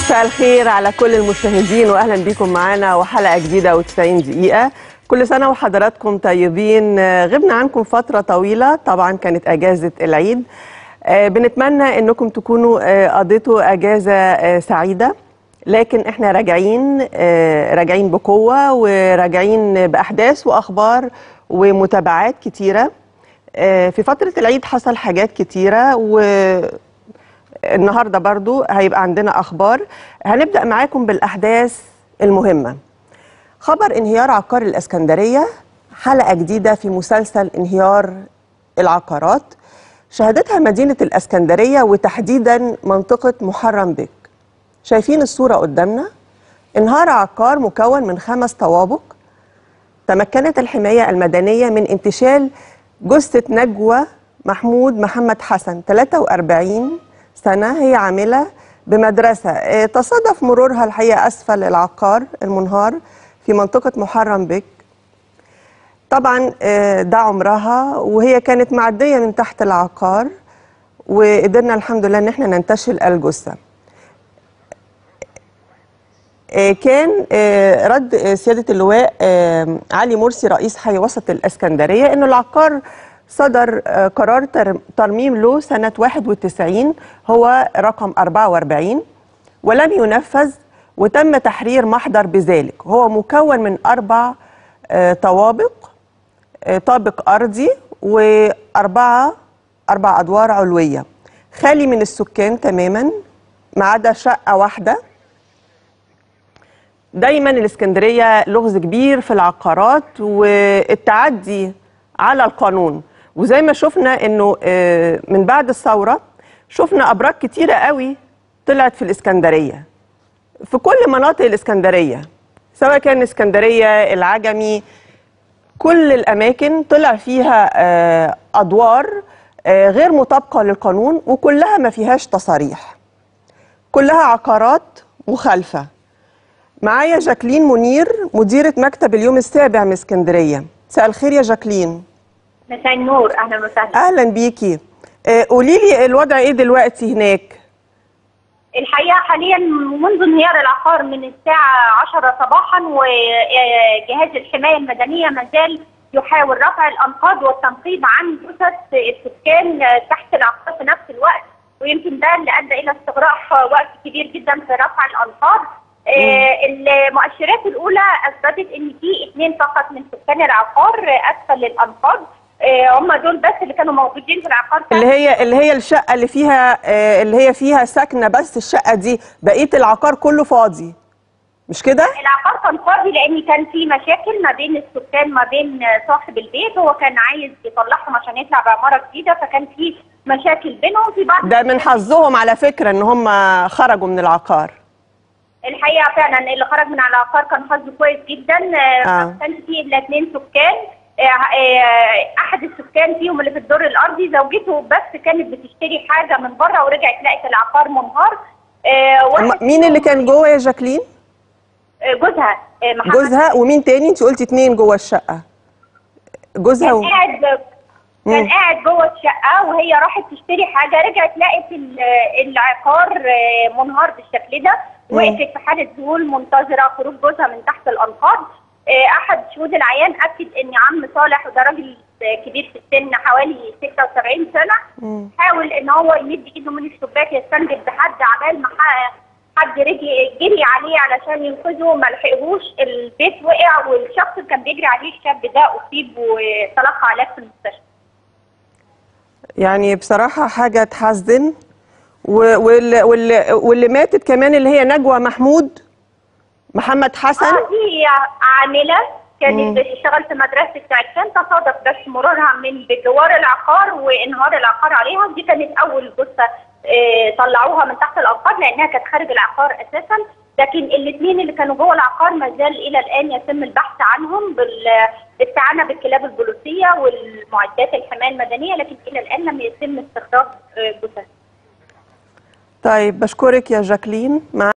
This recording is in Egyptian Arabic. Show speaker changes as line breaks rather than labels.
مساء الخير على كل المشاهدين واهلا بكم معانا وحلقه جديده و90 دقيقه كل سنه وحضراتكم طيبين آه، غبنا عنكم فتره طويله طبعا كانت اجازه العيد آه، بنتمنى انكم تكونوا آه، قضيتوا اجازه آه، سعيده لكن احنا راجعين آه، راجعين بقوه وراجعين باحداث واخبار ومتابعات كتيره آه، في فتره العيد حصل حاجات كتيره و النهارده برضو هيبقى عندنا اخبار هنبدا معاكم بالاحداث المهمه خبر انهيار عقار الاسكندريه حلقه جديده في مسلسل انهيار العقارات شهدتها مدينه الاسكندريه وتحديدا منطقه محرم بك شايفين الصوره قدامنا انهار عقار مكون من خمس طوابق تمكنت الحمايه المدنيه من انتشال جثه نجوى محمود محمد حسن 43 سنة هي عاملة بمدرسة آه، تصادف مرورها الحقيقة أسفل العقار المنهار في منطقة محرم بك طبعا آه، ده عمرها وهي كانت معدية من تحت العقار وقدرنا الحمد لله ان احنا ننتشل الجثة آه، كان آه، رد آه، سيادة اللواء آه، علي مرسي رئيس حي وسط الإسكندرية أنه العقار صدر آه، قرار تر- ترميم له سنة 91 هو رقم 44 ولم ينفذ وتم تحرير محضر بذلك هو مكون من أربع آه، طوابق آه، طابق أرضي وأربعة أربع أدوار علوية خالي من السكان تماما ما عدا شقة واحدة دايما الاسكندريه لغز كبير في العقارات والتعدي على القانون وزي ما شفنا انه آه، من بعد الثوره شفنا ابراج كتيره قوي طلعت في الاسكندريه في كل مناطق الاسكندريه سواء كان الاسكندريه العجمي كل الاماكن طلع فيها آه، ادوار آه، غير مطابقه للقانون وكلها ما فيهاش تصاريح كلها عقارات مخالفه معايا جاكلين منير مديرة مكتب اليوم السابع من اسكندرية مساء الخير يا جاكلين
مساء النور اهلا وسهلا
أهلا بيكي آه، قولي لي الوضع إيه دلوقتي هناك
الحقيقه حاليا منذ انهيار العقار من الساعه 10 صباحا وجهاز الحمايه المدنيه ما زال يحاول رفع الانقاض والتنقيب عن جثث السكان تحت العقار في نفس الوقت ويمكن ده اللي ادى الى استغراق وقت كبير جدا في رفع الانقاض آه، المؤشرات الاولى اثبتت ان في اثنين فقط من سكان العقار اسفل الانقاض آه، هم دول بس اللي كانوا موجودين في العقار
اللي هي اللي هي الشقة اللي فيها آه، اللي هي فيها ساكنة بس الشقة دي بقية العقار كله فاضي مش كده؟
العقار كان فاضي لان كان في مشاكل ما بين السكان ما بين صاحب البيت هو كان عايز يطلعهم عشان يطلع بعماره جديده فكان في مشاكل بينهم في بعض
ده من حظهم على فكرة إن هم خرجوا من العقار
الحقيقه فعلا اللي خرج من على العقار كان حظه كويس جدا آه.
آه.
ما كانش فيه الا اثنين سكان آه، آه، احد السكان فيهم اللي في الدور الارضي زوجته بس كانت بتشتري حاجه من بره ورجعت لقت العقار منهار آه، واحد
أما مين اللي كان جوه يا جاكلين؟
آه، جوزها آه، محمد
جوزها ومين تاني؟ أنت قلتي اتنين جوه الشقة جوزها و...
كان قاعد كان
مم.
قاعد جوه الشقه وهي راحت تشتري حاجه رجعت لقت ال- العقار آه، منهار بالشكل ده
مم.
وقفت في حاله ذهول منتظره خروج جوزها من تحت الانقاض آه، احد شهود العيان اكد ان عم صالح وده راجل آه، كبير في السن حوالي 76 سنه
مم.
حاول ان هو يمد ايده من الشباك يستنجد بحد عبال ما ح- حد رجي جري عليه علشان ينقذه ما لحقهوش البيت وقع والشخص اللي كان بيجري عليه الشاب ده اصيب وتلقى علاج في المستشفى
يعني بصراحة حاجة تحزن و- واللي, واللي, واللي ماتت كمان اللي هي نجوى محمود محمد حسن
اه دي عامله
مم.
كانت بتشتغل في مدرسه عرفان تصادف بس مرورها من بجوار العقار وانهار العقار عليها دي كانت اول جثه آه، طلعوها من تحت الانقاض لانها كانت خارج العقار اساسا لكن الاثنين اللي كانوا جوه العقار ما زال الى الان يتم البحث عنهم بالاستعانه بالكلاب البوليسيه والمعدات الحمايه المدنيه لكن الى الان لم يتم استخراج آه، جثث
طيب بشكرك يا جاكلين مع